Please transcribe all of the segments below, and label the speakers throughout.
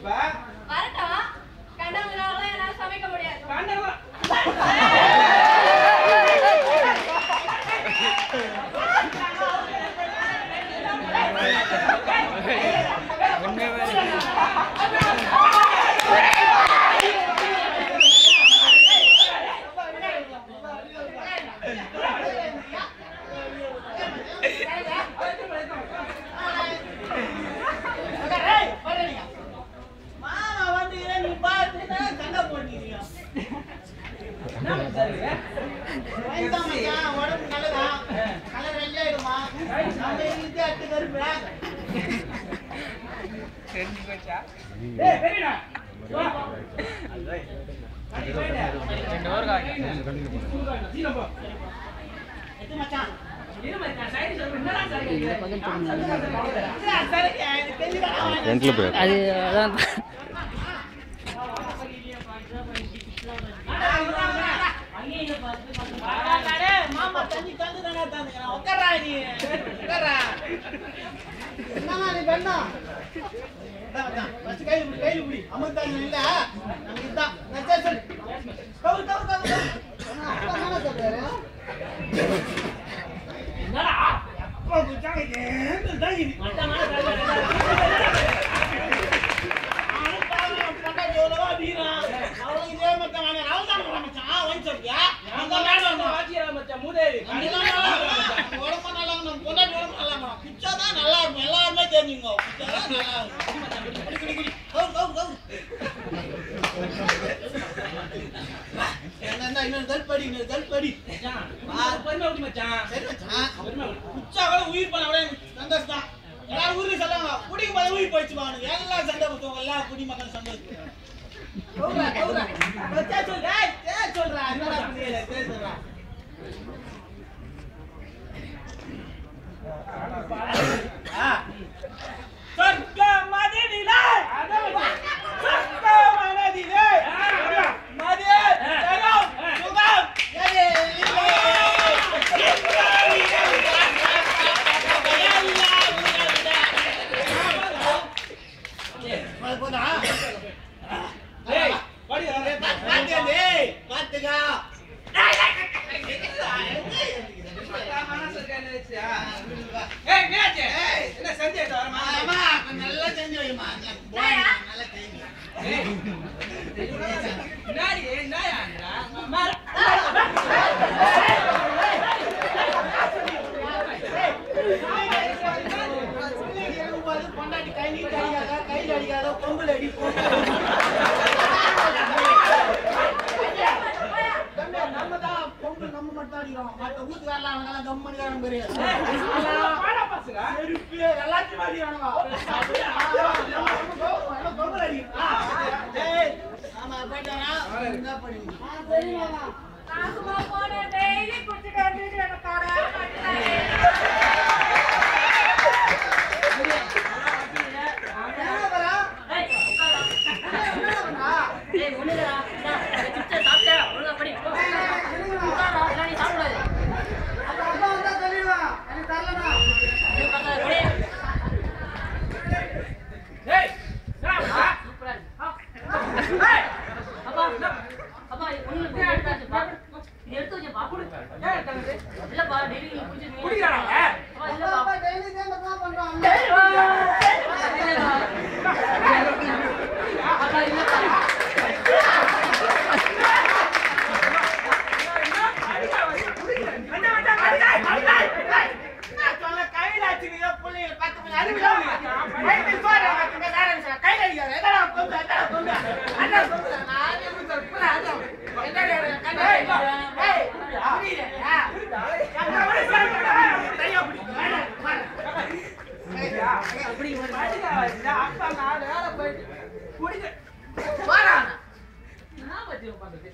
Speaker 1: இப்ப
Speaker 2: வரட்டும் கண்டவங்களால என்னால சமைக்க முடியாது
Speaker 1: கண்டவன்
Speaker 3: மாமா வந்து நீ பார்த்துட்டு சண்டை போட்டீங்க வேண்டாம் மச்சான், உடம்பு நல்லதா கலர் வெள்ளையாயிடுமா நம்ம இழுத்து அட்டு கருப்பு
Speaker 1: ஏய் பெரியடா வா சீக்கிரம் போ
Speaker 3: எது மச்சான்
Speaker 1: இரு மச்சான் சைடு சொல்லு என்னடா சரி
Speaker 3: சரி எனக்கு தெரியுதா
Speaker 4: ஃப்ரண்ட்ல போய்
Speaker 5: அது அதான்
Speaker 3: மாமா தண்ணி தந்து தானே தந்துக்கிறான் உட்காரா நீ உட்காரா என்னமா நீ பெண்ணா ஃபர்ஸ்ட் கையில புடி கையில புடி அமுத்தாங்க இல்ல நமக்கு இதான் நான் சரி சரி கவுரு கவுரு கவுரு அப்பா என்ன சொல்றாரு
Speaker 1: என்னடா அப்பா குச்சாங்க ஏந்து தான் இது
Speaker 3: பொண்டாட்டி எவ்வளவோ வீரம் அவளுக்கு இதே மச்சான் வாங்க அவள் தான் மச்சான் வாங்கி சொல்றியா அந்த மேடம்
Speaker 1: வாச்சியா மச்சான் மூதேவி
Speaker 3: அதெல்லாம் நல்லா இருக்கும். உடம்பு நல்லா இருக்கும். நம்ம பொண்டாட்டி உடம்பு நல்லா இருக்கும். பிச்சை தான் நல்லா இருக்கும். எல்லாருமே தெரிஞ்சுக்கோ. பிச்சை தான் நல்லா இருக்கும். குடி, குடி, குடி. கவுரு, கவுரு, கவுரு. என்ன, என்ன, இன்னொரு கல் படி, இன்னொரு கல் படி.
Speaker 1: மச்சான் பொறுமை விட்டு மச்சான்
Speaker 3: சரி மச்சான்.
Speaker 1: பொறுமை விட்டு
Speaker 3: பிச்சை கூட உயிர் பண்ண கூட எனக்கு சந்தோஷம் தான். எல்லாரும் ஊருக்கு சொல்லுவாங்க, குடிக்கும் போது உயிர் போயிடுச்சு பாருங்க. எல்லாம் சண்டை போட்டுவாங்க. எல்லா குடிமக்களும் சந்தோஷம். கவுரா, கவுரா. வச்சா சொல்லு. ஏய், ஏய் சொல்றா. என்னடா புரியல? சரி சொல்றா. ஆ
Speaker 1: சொர்க்க மதினிலே சொர்க்க மனதிலே மதி தரம் சுகம்
Speaker 3: ஏய், இல்லை. அது போதா?
Speaker 1: டேய் படி
Speaker 3: ஏய், பா- பாத்தியா டேய்? பாத்துக்கா.
Speaker 1: ஏய் மீனாட்சி என்ன செஞ்சு வரமா
Speaker 3: அம்மா, கொஞ்சம் நல்லா செஞ்சு வைம்மா. போய், நல்லா செஞ்சு.
Speaker 1: முன்னாடி என்னடா
Speaker 3: பிள்ளைங்க இருக்கும்போது பொண்டாட்டி கை நீட்டி அடிக்காத, கையில அடிக்காத, கொம்புல அடி, கொம்புல அடி. தம்பி, நம்ம தான் கொம்பு நம்ம மட்டும் தான் அடிக்கிறோம். மத்த வீட்டுக்காரலாம் அவங்கெல்லாம் கம்முனு இருக்காங்க பாரு.
Speaker 1: பாடா பசங்க
Speaker 3: செருப்பு, எல்லாத்தையும் அடிக்கிறானுங்க. நம்ம நம்ம கொம்பு, நம்ம கொம்புல அடிக்கிறோம். ஏய், ஆமா, போயிட்டாரா? என்ன பண்ணுவீங்க?
Speaker 2: நான் சும்மா போனேன் டெய்லி குடிச்சிட்டு வந்துட்டு எனக்கு தர மாட்டேன்
Speaker 3: என்ன வரா? என்ன வரா?
Speaker 5: ஏய் ஒண்ணுடா சிப்ஸ் சாப்பிட்டா ஒழுங்கா படி போ. உட்கார்றா, இல்ல நீ சாப்பிடாத
Speaker 3: அப்ப அப்பா வந்தா சொல்லிடுவான். எனக்கு தரலனா.
Speaker 5: இது பத்தாது, படி.
Speaker 1: ஏய் என்னடா
Speaker 5: சூப்பரா இருக்கு.
Speaker 1: ஏய்
Speaker 5: அப்பா அப்பா ஒண்ணு கொஞ்சம் எடுத்தாச்சுப்பா இது எடுத்து வச்சப்பா
Speaker 1: ஏய் தங்கச்சி
Speaker 5: இல்லப்பா டெய்லி நீங்க குடிச்சிருக்கீங்க
Speaker 1: குடிக்கிறானா அவன்?
Speaker 5: அப்பா
Speaker 3: அப்பா
Speaker 5: இல்லப்பா
Speaker 3: அப்பா daily சேர்ந்து தான் பண்றான்.
Speaker 5: அப்பா இல்லப்பா
Speaker 3: நான் சொன்ன கையில அடிச்சுக்கிற புள்ளைங்க பத்து மணி அறிவில கையில சோறு கட்டுங்க வேற விஷயம். கையில அடிக்காத. என்னடா கொம்பு, என்னடா கொம்பு? அண்ணா கொம்பு. நான் எப்படி சொல்ல போறேன்? அதான். என்னடா இது? கண்ணு. ஏய், புரியல. ஆ. எங்க வழி சாப்பிடுறா? கையை பிடி. வேணாம், வேணாம். ஏய், ஏய், பிடி, பிடி.
Speaker 1: அப்பா நாலு வேலை போயிட்டு குடிக்க
Speaker 3: வாடா.
Speaker 1: என்ன பத்தி உட்காந்துட்டு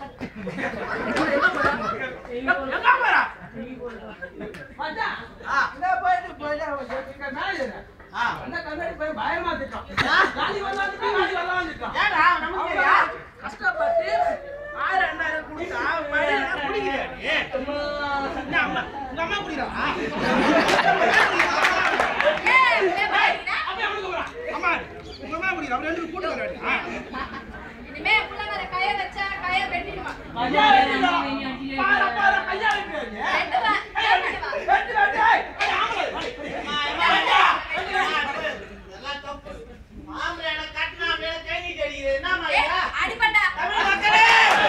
Speaker 3: எங்க போறா?
Speaker 1: மச்சான்
Speaker 3: ஆ.
Speaker 1: இந்த போயிட்டு போயிட்டு மேலே
Speaker 3: ஆ.
Speaker 1: அந்த கண்ணாடி போய் பயமா திட்டான்
Speaker 3: ஆ.
Speaker 1: காலி வந்தாந்துட்டான் காலி வரலாந்துட்டான்
Speaker 3: ஏடா, நமக்கு தெரியா?
Speaker 1: கஷ்டப்பட்டு ஆயிரம் ரெண்டாயிரம் கொடுத்தா வழியில குடிக்கிறியா நீ? என்ன அம்மா உங்க அம்மா குடிக்கிறாளா?
Speaker 2: ஏய், ஏய், பாருங்க.
Speaker 1: அப்படியே அவனுக்கு போறா. அம்மா உங்க அம்மா குடிக்கிறா குடிக்கிற அவர் ரெண்டு கூட்டு வராடி
Speaker 2: இனிமே புள்ளங்கரை கையை வச்சா கையை வெட்டிடுவான்
Speaker 1: ஐயா வெட்டிடா பாரு பாரு ஐயா வெட்டிடுங்க
Speaker 2: வெட்டுவேன் வெட்டிடுவான்
Speaker 1: வெட்டி வெட்டி ஏய் ஆம்பளை
Speaker 3: எல்லாம் தப்பு மாமலை எனக்கு கட்டினா மேல கை நீட்டி அடிக்கிறது என்னம்மா ஐயா
Speaker 2: அடிப்பட்டா
Speaker 3: தமிழ் மக்களே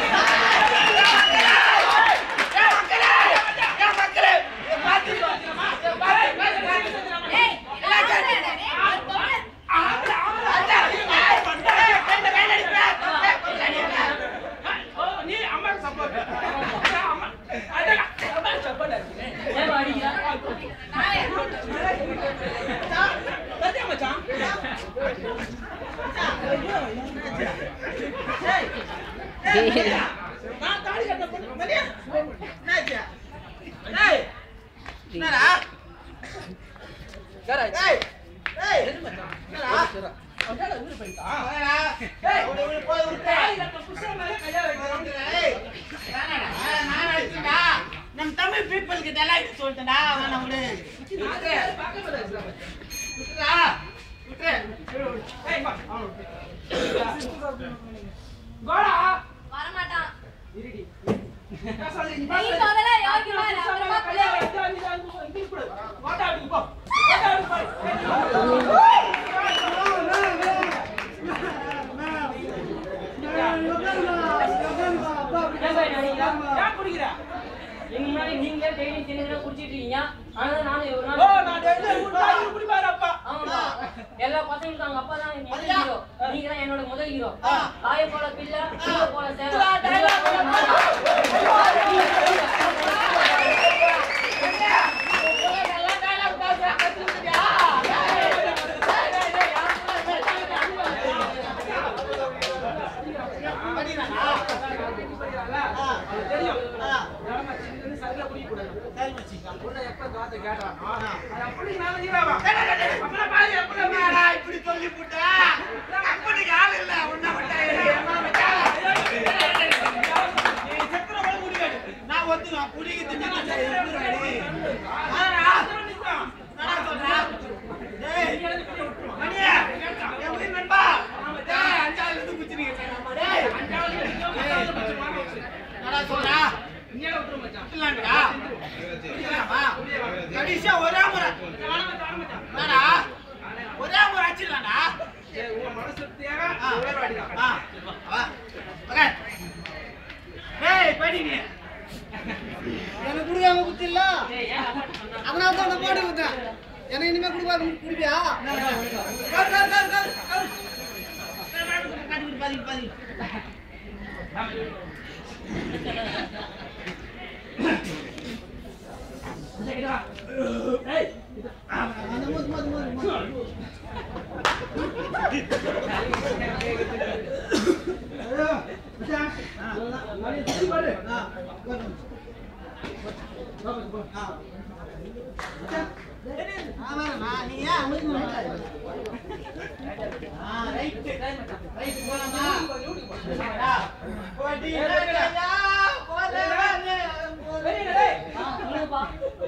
Speaker 3: என் மக்களே என் மக்களே என் பாத்துக்கோ என் பாத்து பாத்து பாத்து
Speaker 2: ஏய் இதெல்லாம் சொல்றேன் நீ ஒரு பொண்ணு
Speaker 1: ஆம்பளை ஆம்பளை
Speaker 3: அண்ணா, ஏய், ஏய், கையில கையில அடிப்பா. ஏய், கொஞ்சம் அடிப்பா.
Speaker 1: ஓ நீ அம்மாக்கு சப்போர்ட் அம்மா அடடா அம்மாக்கு சப்போர்ட்
Speaker 5: ஏன் அடிக்கிறா
Speaker 2: நாயே
Speaker 1: சத்தியா மச்சான் நான் தாடி கட்ட பொண்ணு மரியா
Speaker 3: என்னாச்சு? ஏய், என்னடா? ஏய், ஏய், என்னடா? வாடா. ஏய், விடு, விடு, போய் விட்டு. ஏய், வேணாடா, வேணாம், நான் அடிச்சேன்டா. நம்ம தமிழ் people கிட்ட எல்லாம் இது சொல்லிட்டேன்டா, வேணாம் விடு. விட்டுரு. விட்டுடா. விட்டுரு.
Speaker 2: வரமாட்டான் நீ முதல்ல யோகி பாரு அப்புறமா புள்ள
Speaker 5: ஏன் போய் அடிக்கிறா எங்க முன்னாடி நீங்களே டெய்லி சின்ன குடிச்சிட்டு இருக்கீங்க ஆனா நானும் ஒரு நாள் ஆமாப்பா எல்லா பசங்களுக்கும் அவங்க அப்பா தான் எங்க ஹீரோ நீங்க தான் என்னோட முதல் ஹீரோ காய போல பிள்ளை கீழ போல சேவை உள்ள போல மாலை.
Speaker 3: எல்லாம் dialogue பேசுறா, கத்துக்கிட்டியா? பண்ணிடுறானா? ஆ. சரி மச்சி. என்னடா இப்படி சொல்லி போட்ட? அப்பனுக்கு ஆள் இல்ல, உன்னை விட்டா என்ன மச்சான்? நீ செத்துற கூட முடியாது. நான் ஒத்துக்குவேன், குடிக்கிறது நான் செத்துருவேன். ஆனா, என்னடா சொல்ற? டேய், மணியா, என் உயிர் நண்பா. டேய், அஞ்சாவது இருந்து குச்சிருக்கீங்க, நம்ம. டேய். என்னடா சொல்ற? இல்லைன்றா? இல்லையாம்மா? கடைசியா ஒரே முறை. என்னடா? ஒரே முறை அடிச்சிடலாம்டா. ஆ, ஆ, வா. உட்கார். டேய், படி நீ.
Speaker 4: எனக்கு குடுக்காம குத்தி இல்ல
Speaker 5: ஏய், ஏன் அப்பா சொன்னா?
Speaker 4: அதனால தான் நான் போட்டு விட்டேன் எனக்கு இனிமே குடுப்பா குடிப்பியா
Speaker 3: உட்கார், உட்கார், உட்கார், உட்கார், உட்கார். பாதி, பாதி, பாதி. ஆமாண்ணா, நீ ஏன் அவனுக்கு மாட்டாரு? ஆ, ரைட்டு. ரைட்டு, போலாமா? போடா. போடீங்களா? போடலானே, போடலானே.
Speaker 5: ஆ, சொல்லுங்கப்பா.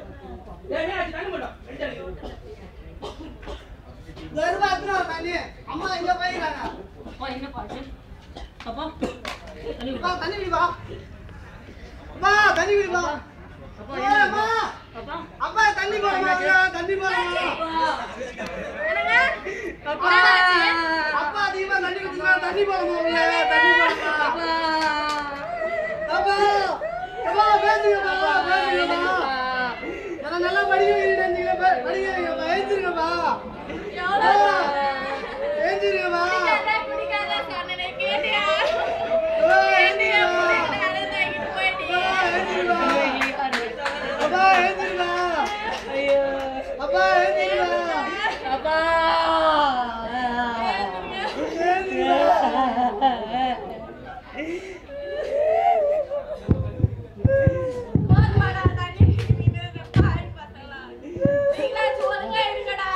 Speaker 4: வருவா அத்துறோம் தண்ணி அம்மா இங்க போயிருக்காங்க
Speaker 5: அப்பா, என்னப்பா இது? அப்பா, தண்ணி
Speaker 4: அப்பா
Speaker 5: குடி.
Speaker 4: தண்ணி குடிப்பா அப்பா தண்ணி குடிப்பா
Speaker 5: அப்பா,
Speaker 4: ஏய்,
Speaker 5: என்ன?
Speaker 4: அம்மா
Speaker 5: அப்பா,
Speaker 4: அப்பா தண்ணி போடுமா தண்ணி போடுமா
Speaker 2: என்னங்க
Speaker 4: அப்பா அப்பா அதிகமா தண்ணி குடிச்சா தண்ணி போடுமா உள்ள தண்ணி போடுமா அப்பா அப்பா அப்பா பேசுங்கப்பா பேசுங்கப்பா நான் நல்லா படிக்க வைக்கிறேன் படிக்க வைங்கப்பா எழுந்திருங்கப்பா
Speaker 2: எவ்வளவு
Speaker 4: எழுந்திருங்கப்பா
Speaker 2: குடிக்காத குடிக்காத சொன்னனே கேட்டியா
Speaker 4: அப்பா,
Speaker 2: கேட்டியா
Speaker 4: எழுந்திருங்கப்பா
Speaker 2: புள்ளைங்களை கடன் வாங்கிட்டு போயிட்டியே
Speaker 4: அப்பா எழுந்திருப்பா அப்பா எழுந்திருப்பா
Speaker 5: அப்பா.
Speaker 2: போதுமாடா தண்ணி குடிக்கிறீங்க பாரு பசங்களா நீங்களாச்சும் ஒழுங்கா இருங்கடா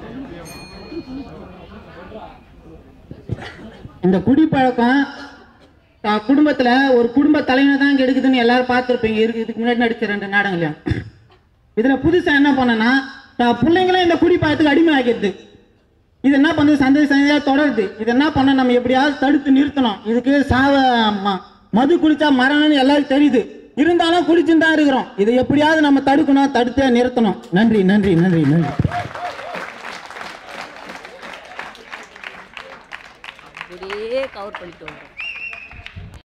Speaker 6: இந்த குடிப்பழக்கம் அஹ், குடும்பத்துல ஒரு குடும்ப தலைவனை தான் கெடுக்குதுன்னு எல்லாரும் பார்த்துருப்பீங்க இருக்கு இதுக்கு முன்னாடி நடிச்ச ரெண்டு நாடகங்களையும் இதுல புதுசா என்ன பண்ணனா தான் பிள்ளைங்களும் இந்த குடி பழத்துக்கு அடிமை ஆக்கிடுது இது என்ன பண்ணுது சந்தை சந்தையா தொடருது இது என்ன பண்ண நம்ம எப்படியாவது தடுத்து நிறுத்தணும் இதுக்கு சாவ ம- மது குடிச்சா மரணம்னு எல்லாருக்கும் தெரியுது இருந்தாலும் குடிச்சுட்டு தான் இருக்கிறோம் இதை எப்படியாவது நம்ம தடுக்கணும் தடுத்தே நிறுத்தணும் நன்றி நன்றி நன்றி நன்றி
Speaker 7: அப்படியே கவர் பண்ணிட்டு வரோம்